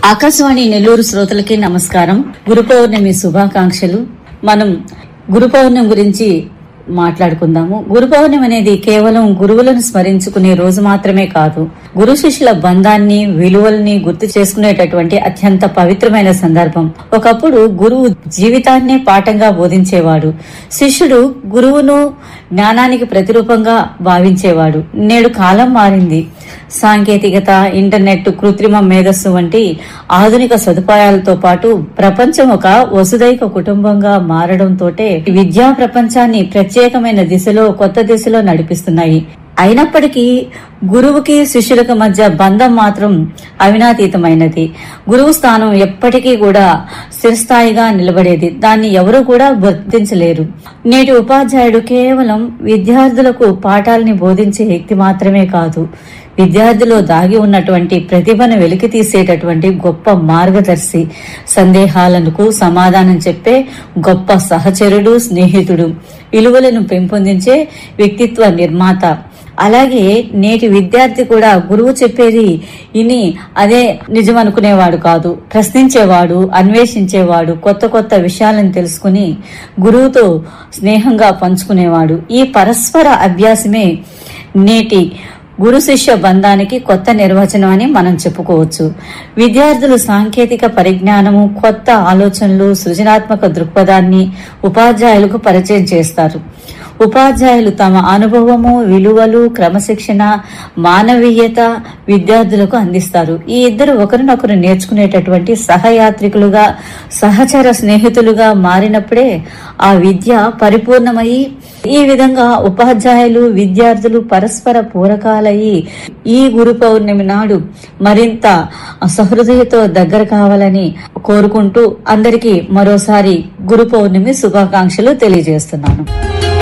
ఆకాశవాణి నెల్లూరు శ్రోతలకి నమస్కారం గురు పౌర్ణమి శుభాకాంక్షలు మనం గురు పౌర్ణమి గురించి మాట్లాడుకుందాము గురు పౌర్ణమి అనేది కేవలం గురువులను స్మరించుకునే రోజు మాత్రమే కాదు గురు శిష్యుల బంధాన్ని విలువల్ని గుర్తు చేసుకునేటటువంటి అత్యంత పవిత్రమైన సందర్భం ఒకప్పుడు గురువు జీవితాన్నే పాఠంగా బోధించేవాడు శిష్యుడు గురువును జ్ఞానానికి ప్రతిరూపంగా భావించేవాడు నేడు కాలం మారింది సాంకేతికత ఇంటర్నెట్ కృత్రిమ మేధస్సు వంటి ఆధునిక సదుపాయాలతో పాటు ప్రపంచం ఒక వసుదైక కుటుంబంగా మారడంతోటే విద్యా ప్రపంచాన్ని ప్రత్యేకమైన దిశలో కొత్త దిశలో నడిపిస్తున్నాయి అయినప్పటికీ గురువుకి శిష్యులకు మధ్య బంధం మాత్రం అవినాతీతమైనది గురువు స్థానం ఎప్పటికీ కూడా స్థిరస్థాయిగా నిలబడేది దాన్ని ఎవరూ కూడా గుర్తించలేరు నేటి ఉపాధ్యాయుడు కేవలం విద్యార్థులకు పాఠాలని బోధించే వ్యక్తి మాత్రమే కాదు విద్యార్థిలో దాగి ఉన్నటువంటి ప్రతిభను వెలికి తీసేటటువంటి గొప్ప మార్గదర్శి సందేహాలకు సమాధానం చెప్పే గొప్ప సహచరుడు స్నేహితుడు విలువలను పెంపొందించే వ్యక్తిత్వ నిర్మాత అలాగే నేటి విద్యార్థి కూడా గురువు చెప్పేది ఇని అదే నిజం అనుకునేవాడు కాదు ప్రశ్నించేవాడు అన్వేషించేవాడు కొత్త కొత్త విషయాలను తెలుసుకుని గురువుతో స్నేహంగా పంచుకునేవాడు ఈ పరస్పర అభ్యాసమే నేటి గురు శిష్య బంధానికి కొత్త నిర్వచనం అని మనం చెప్పుకోవచ్చు విద్యార్థులు సాంకేతిక పరిజ్ఞానము కొత్త ఆలోచనలు సృజనాత్మక దృక్పథాన్ని ఉపాధ్యాయులకు పరిచయం చేస్తారు ఉపాధ్యాయులు తమ అనుభవము విలువలు క్రమశిక్షణ మానవీయత విద్యార్థులకు అందిస్తారు ఈ ఇద్దరు ఒకరినొకరు నేర్చుకునేటటువంటి సహయాత్రికులుగా సహచర స్నేహితులుగా మారినప్పుడే ఆ విద్య పరిపూర్ణమై ఈ విధంగా ఉపాధ్యాయులు విద్యార్థులు పరస్పర పూరకాలయ్యి ఈ గురు పౌర్ణమి నాడు మరింత సహృదయతో దగ్గర కావాలని కోరుకుంటూ అందరికీ మరోసారి గురు పౌర్ణమి శుభాకాంక్షలు తెలియజేస్తున్నాను